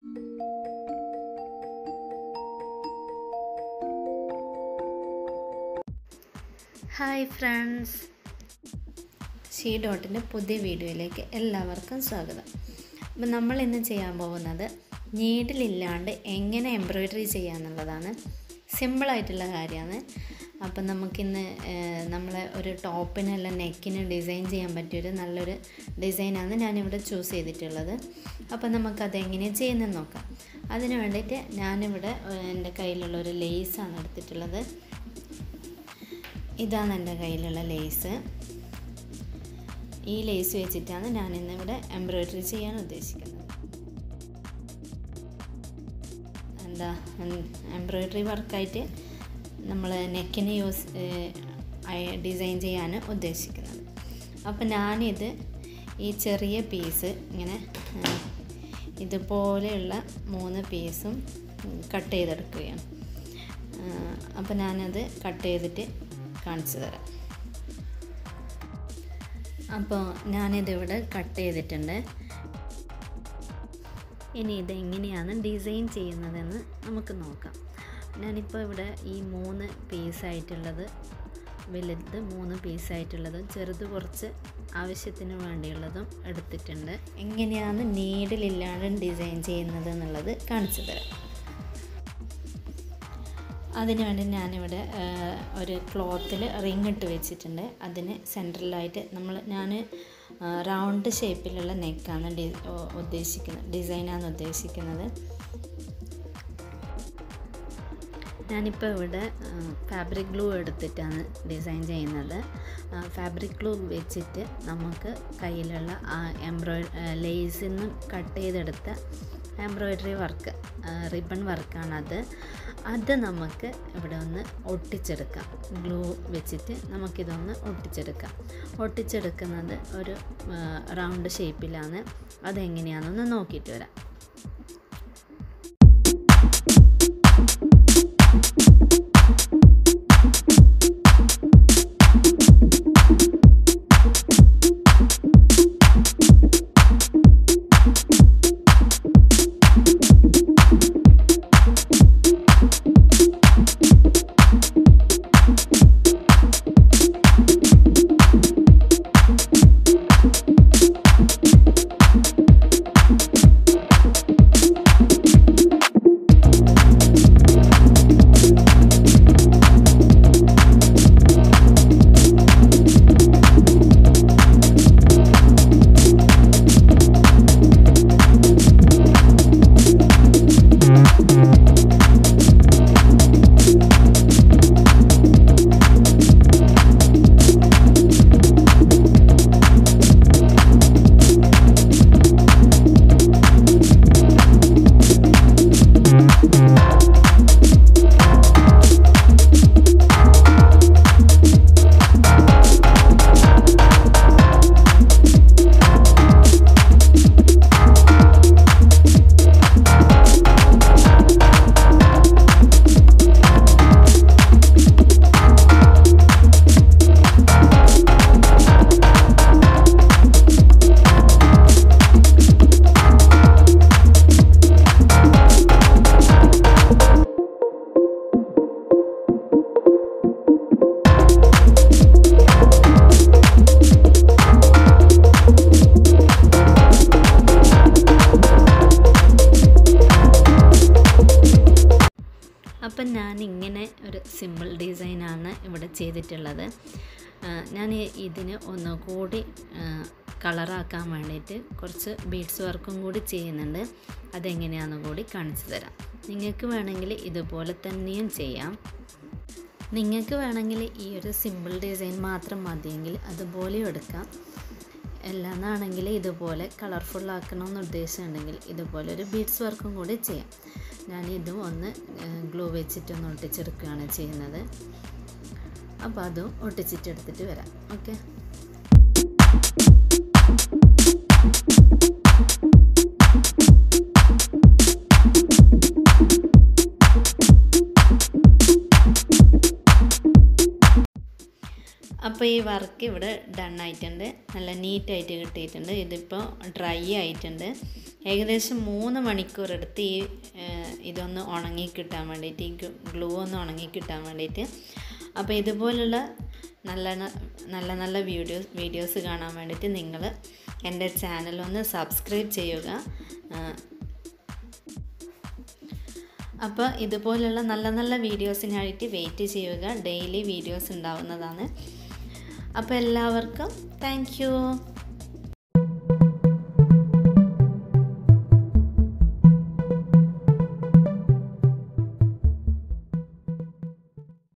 hi friends she ഡോട്ടിൻ്റെ പുതിയ വീഡിയോയിലേക്ക് എല്ലാവർക്കും സ്വാഗതം അപ്പം നമ്മൾ ഇന്ന് ചെയ്യാൻ പോകുന്നത് നീഡിലില്ലാണ്ട് എങ്ങനെ എംബ്രോയ്ഡറി ചെയ്യാന്നുള്ളതാണ് സിമ്പിളായിട്ടുള്ള കാര്യമാണ് അപ്പം നമുക്കിന്ന് നമ്മളെ ഒരു ടോപ്പിനെല്ലാം നെക്കിന് ഡിസൈൻ ചെയ്യാൻ പറ്റിയൊരു നല്ലൊരു ഡിസൈനാണ് ഞാനിവിടെ ചൂസ് ചെയ്തിട്ടുള്ളത് അപ്പം നമുക്കത് എങ്ങനെയാണ് ചെയ്യുന്നതെന്ന് നോക്കാം അതിന് വേണ്ടിയിട്ട് ഞാനിവിടെ എൻ്റെ കയ്യിലുള്ള ഒരു ലേസാണ് എടുത്തിട്ടുള്ളത് ഇതാണ് എൻ്റെ കയ്യിലുള്ള ലേസ് ഈ ലേസ് വെച്ചിട്ടാണ് ഞാൻ ഇന്നിവിടെ എംബ്രോയ്ഡറി ചെയ്യാൻ ഉദ്ദേശിക്കുന്നത് എന്താ എംബ്രോയ്ഡറി വർക്കായിട്ട് നമ്മൾ നെക്കിന് യൂസ് ഡിസൈൻ ചെയ്യാൻ ഉദ്ദേശിക്കുന്നത് അപ്പം ഞാനിത് ഈ ചെറിയ പീസ് ഇങ്ങനെ ഇതുപോലെയുള്ള മൂന്ന് പീസും കട്ട് ചെയ്തെടുക്കുകയാണ് അപ്പോൾ ഞാനത് കട്ട് ചെയ്തിട്ട് കാണിച്ചു തരാം അപ്പോൾ ഞാനിതിവിടെ കട്ട് ചെയ്തിട്ടുണ്ട് ഇനി ഇതെങ്ങനെയാണ് ഡിസൈൻ ചെയ്യുന്നതെന്ന് നമുക്ക് നോക്കാം ഞാനിപ്പോൾ ഇവിടെ ഈ മൂന്ന് പീസായിട്ടുള്ളത് വലുത് മൂന്ന് പീസായിട്ടുള്ളതും ചെറുത് കുറച്ച് ആവശ്യത്തിന് വേണ്ടിയുള്ളതും എടുത്തിട്ടുണ്ട് എങ്ങനെയാണ് നീഡിലില്ലാണ്ട് ഡിസൈൻ ചെയ്യുന്നത് എന്നുള്ളത് കാണിച്ചു തരാം അതിന് വേണ്ടി ഞാനിവിടെ ഒരു ക്ലോത്തിൽ റിങ് ഇട്ട് വെച്ചിട്ടുണ്ട് അതിന് സെൻട്രലായിട്ട് നമ്മൾ ഞാൻ റൗണ്ട് ഷേപ്പിലുള്ള നെക്കാണ് ഡി ഉദ്ദേശിക്കുന്നത് ഡിസൈനാണ് ഉദ്ദേശിക്കുന്നത് ഞാനിപ്പോൾ ഇവിടെ ഫാബ്രിക് ഗ്ലൂ എടുത്തിട്ടാണ് ഡിസൈൻ ചെയ്യുന്നത് ഫാബ്രിക് ഗ്ലൂ വെച്ചിട്ട് നമുക്ക് കയ്യിലുള്ള എംബ്രോയിഡ് ലേസിൽ നിന്ന് കട്ട് ചെയ്തെടുത്ത എംബ്രോയ്ഡറി വർക്ക് റിബൺ വർക്കാണത് അത് നമുക്ക് ഇവിടെ ഒന്ന് ഒട്ടിച്ചെടുക്കാം ഗ്ലൂ വെച്ചിട്ട് നമുക്കിതൊന്ന് ഒട്ടിച്ചെടുക്കാം ഒട്ടിച്ചെടുക്കുന്നത് ഒരു റൗണ്ട് ഷേപ്പിലാണ് അതെങ്ങനെയാണെന്ന് നോക്കിയിട്ട് വരാം അപ്പം ഞാൻ ഇങ്ങനെ ഒരു സിമ്പിൾ ഡിസൈനാണ് ഇവിടെ ചെയ്തിട്ടുള്ളത് ഞാൻ ഇതിന് ഒന്നുകൂടി കളറാക്കാൻ വേണ്ടിയിട്ട് കുറച്ച് ബീഡ്സ് വർക്കും കൂടി ചെയ്യുന്നുണ്ട് അതെങ്ങനെയാണെന്ന് കൂടി കാണിച്ചു തരാം നിങ്ങൾക്ക് വേണമെങ്കിൽ ഇതുപോലെ തന്നെയും ചെയ്യാം നിങ്ങൾക്ക് വേണമെങ്കിൽ ഈ ഒരു സിമ്പിൾ ഡിസൈൻ മാത്രം മതിയെങ്കിൽ അതുപോലെയും എടുക്കാം എല്ലാന്നാണെങ്കിൽ ഇതുപോലെ കളർഫുൾ ആക്കണമെന്ന് ഉദ്ദേശമുണ്ടെങ്കിൽ ഇതുപോലെ ഒരു ബീഡ്സ് വർക്കും കൂടി ചെയ്യാം ഞാൻ ഇതും ഒന്ന് ഗ്ലൂ വെച്ചിട്ടൊന്ന് ഒട്ടിച്ചെടുക്കുകയാണ് ചെയ്യുന്നത് അപ്പോൾ അതും ഒട്ടിച്ചിട്ടെടുത്തിട്ട് വരാം ഓക്കെ അപ്പോൾ ഈ വർക്ക് ഇവിടെ ഡൺ ആയിട്ടുണ്ട് നല്ല നീറ്റായിട്ട് കിട്ടിയിട്ടുണ്ട് ഇതിപ്പോൾ ഡ്രൈ ആയിട്ടുണ്ട് ഏകദേശം മൂന്ന് മണിക്കൂർ എടുത്ത് ഈ ഏഹ്, ഇതൊന്ന് ഉണങ്ങി കിട്ടാൻ വേണ്ടിയിട്ട് ഈ ഗ്ലൂ ഒന്ന് ഉണങ്ങി കിട്ടാൻ വേണ്ടിയിട്ട് അപ്പോൾ ഇതുപോലുള്ള നല്ല ന- നല്ല നല്ല വീഡിയോസ് വീഡിയോസ് കാണാൻ വേണ്ടിയിട്ട് നിങ്ങൾ എൻ്റെ ചാനൽ ഒന്ന് സബ്സ്ക്രൈബ് ചെയ്യുക ഏഹ്, അപ്പോൾ ഇതുപോലുള്ള നല്ല നല്ല വീഡിയോസിനായിട്ട് വെയിറ്റ് ചെയ്യുക ഡെയിലി വീഡിയോസ് ഉണ്ടാവുന്നതാണ് അപ്പോൾ എല്ലാവർക്കും താങ്ക് യു